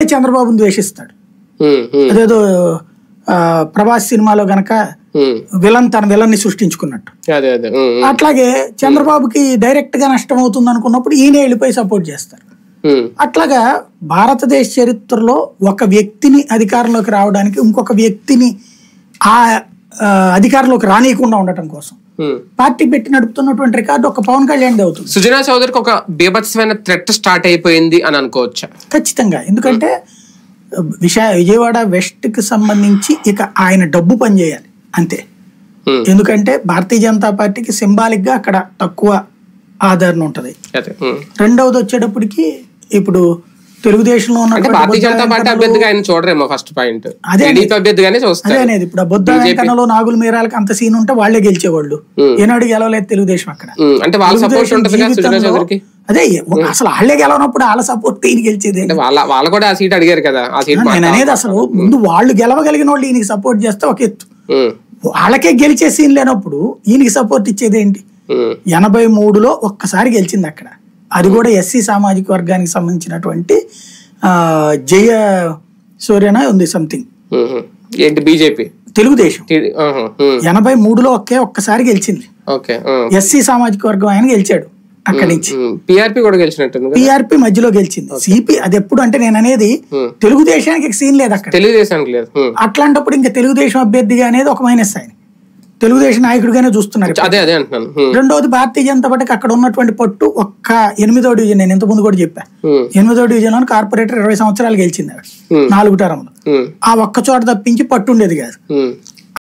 చంద్రబాబును ద్వేషిస్తాడు ఉమ్, ఉమ్, అదేదో ఆ, ప్రభాస్ సినిమాలో గనక ఉమ్. విలన్ తన విలన్ ని సృష్టించుకున్నట్టు అదే అదే ఉమ్, ఉమ్, అట్లాగే చంద్రబాబుకి డైరెక్ట్ గా నష్టం అవుతుంది అనుకున్నప్పుడు ఈయన వెళ్ళిపోయి సపోర్ట్ చేస్తారు ఉమ్, అట్లాగా భారతదేశ చరిత్రలో ఒక వ్యక్తిని అధికారంలోకి రావడానికి ఇంకొక వ్యక్తిని ఆ ఆ, అధికారంలోకి రానియకుండా ఉండటం కోసం ఉమ్. పార్టీ పెట్టి నడుపుతున్నటువంటి రికార్డు ఒక పవన్ కళ్యాణ్ అవుతుంది సుజనా చౌదరికి ఒక బీభత్సమైన థ్రెట్ స్టార్ట్ అయిపోయింది అని అనుకోవచ్చా ఖచ్చితంగా ఎందుకంటే విశా విజయవాడ వెస్ట్ కి సంబంధించి ఇక ఆయన డబ్బు పనిచేయాలి అంతే ఉమ్, ఎందుకంటే భారతీయ జనతా పార్టీకి సింబాలిక్ గా అక్కడ తక్కువ ఆదరణ ఉంటది అదే ఉమ్. రెండవది వచ్చేటప్పటికి ఇప్పుడు తెలుగుదేశంలో అంటే ఉన్నటువంటి భారతీయ బొజ్జ జనతా పార్టీ వెంకన్నలు- అభ్యర్థిగా ఆయన చూడరేమో ఫస్ట్ పాయింట్ అదే టీడీపీ అభ్యర్థిగానే అదే చూస్తారు అనేది ఇప్పుడు ఆ బొద్ద BJP. వెంకన్నలో నాగుల మీరాలకి అంత సీన్ ఉంటే వాళ్ళే గెలిచేవాళ్ళు Hmm. ఏనాడు గెలవలేదు తెలుగుదేశం అక్కడ ఉమ్, అంటే వాళ్ళ సపోర్ట్ తెలుగుదేశం ఉంటుంది కదా సుజనా జీవితంలో- చౌదరికి అదే అసలు వాళ్ళే గెలవనప్పుడు వాళ్ళ సపోర్ట్ ఈయన గెలిచేది అంటే వాళ్ళ వాళ్ళు కూడా ఆ సీట్ అడిగారు కదా ఆ సీట్ నేను అనేది అసలు ముందు వాళ్ళు గెలవగలిగిన వాళ్ళు ఈయనకి సపోర్ట్ చేస్తే ఒక ఎత్తు ఉమ్, వాళ్ళకే గెలిచే సీన్ లేనప్పుడు ఈయనకి సపోర్ట్ ఇచ్చేది ఏంటి ఉమ్, ఎనభై మూడులో ఒక్కసారి గెలిచింది అక్కడ అది కూడా ఎస్సీ సామాజిక వర్గానికి సంబంధించినటువంటి ఆ, జయ సూర్యన ఉంది సంథింగ్ ఉమ్. ఏంటి బీజేపీ తెలుగుదేశం ఎనభై మూడులో ఒకే ఒక్కసారి గెలిచింది ఓకే ఎస్సీ సామాజిక వర్గం ఆయన గెలిచాడు అక్కడి నుంచి పిఆర్పి కూడా గెలిచినట్టుంది కదా పిఆర్పి మధ్యలో గెలిచింది సిపి అది ఎప్పుడు అంటే నేను అనేది Hmm. తెలుగుదేశానికి సీన్ లేదు అక్కడ తెలుగుదేశానికి లేదు ఉమ్. అట్లాంటప్పుడు ఇంకా తెలుగుదేశం అభ్యర్థిగా అనేది ఒక మైనస్ ఆయన తెలుగుదేశం నాయకుడిగానే చూస్తున్నారు అదే అదే అంటున్నాను ఉమ్, రెండవది భారతీయ జనతా పార్టీకి అక్కడ ఉన్నటువంటి పట్టు ఒక్క ఎనిమిదో డివిజన్ నేను ఇంతకుముందు కూడా చెప్పా ఉమ్, ఎనిమిదో డివిజన్ లో కార్పొరేటర్ ఇరవై సంవత్సరాలు గెలిచింది ఆవిడ Hmm. నాలుగు టర్మ్లు ఉమ్, ఆ ఒక్క చోట తప్పించి పట్టు ఉండేది కాదు ఉమ్,